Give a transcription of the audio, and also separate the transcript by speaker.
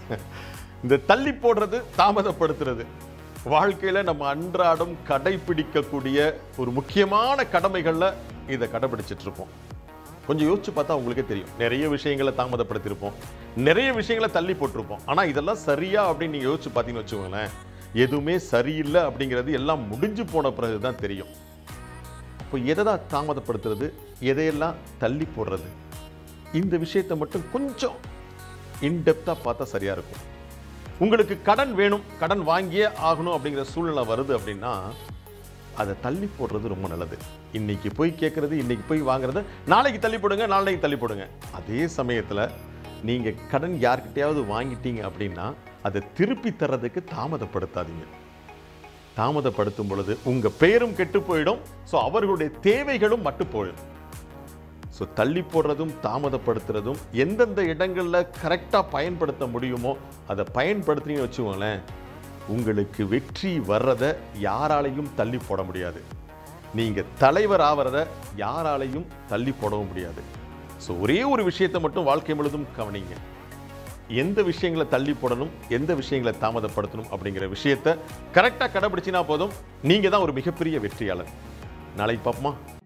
Speaker 1: இந்த தள்ளி போடுறது தாமதப்படுத்துறது வாழ்க்கையில நம்ம அன்றாடம் கடைபிடிக்கக்கூடிய ஒரு முக்கியமான கடமைகள்ல இதை கடைபிடிச்சிட்டு இருப்போம் கொஞ்சம் யோசிச்சு பார்த்தா உங்களுக்கே தெரியும் நிறைய விஷயங்களை தாமதப்படுத்தியிருப்போம் நிறைய விஷயங்களை தள்ளி போட்டிருப்போம் ஆனா இதெல்லாம் சரியா அப்படின்னு நீங்க யோசிச்சு பார்த்தீங்கன்னு வச்சுக்கோங்களேன் எதுவுமே சரியில்லை அப்படிங்கிறது எல்லாம் முடிஞ்சு போன பிறகு தான் தெரியும் இப்போ எதை தான் தாமதப்படுத்துறது எதையெல்லாம் தள்ளி போடுறது இந்த விஷயத்தை மட்டும் கொஞ்சம் இன்டெப்த்தாக பார்த்தா சரியா இருக்கும் உங்களுக்கு கடன் வேணும் கடன் வாங்கியே ஆகணும் அப்படிங்கிற சூழ்நிலை வருது அப்படின்னா அதை தள்ளி போடுறது ரொம்ப நல்லது இன்னைக்கு போய் கேட்கறது இன்னைக்கு போய் வாங்குறது நாளைக்கு தள்ளி போடுங்க நாளைக்கு தள்ளி போடுங்க அதே சமயத்தில் நீங்க கடன் யார்கிட்டயாவது வாங்கிட்டீங்க அப்படின்னா அதை திருப்பி தர்றதுக்கு தாமதப்படுத்தாதீங்க தாமதப்படுத்தும் பொழுது உங்க பெயரும் கெட்டு போயிடும் ஸோ அவர்களுடைய தேவைகளும் மட்டு போயிடும் ஸோ தள்ளி போடுறதும் தாமதப்படுத்துறதும் எந்தெந்த இடங்களில் கரெக்டாக பயன்படுத்த முடியுமோ அதை பயன்படுத்தினீங்கன்னு வச்சுக்கோங்களேன் உங்களுக்கு வெற்றி வர்றதை யாராலையும் தள்ளி போட முடியாது நீங்கள் தலைவர் ஆவறத யாராலையும் தள்ளி போடவும் முடியாது ஸோ ஒரே ஒரு விஷயத்தை மட்டும் வாழ்க்கை முழுதும் கவனிங்க எந்த விஷயங்களை தள்ளி போடணும் எந்த விஷயங்களை தாமதப்படுத்தணும் அப்படிங்கிற விஷயத்தை கரெக்டாக கடைபிடிச்சினா போதும் நீங்கள் தான் ஒரு மிகப்பெரிய வெற்றியாளர் நாளைக்கு பார்ப்போமா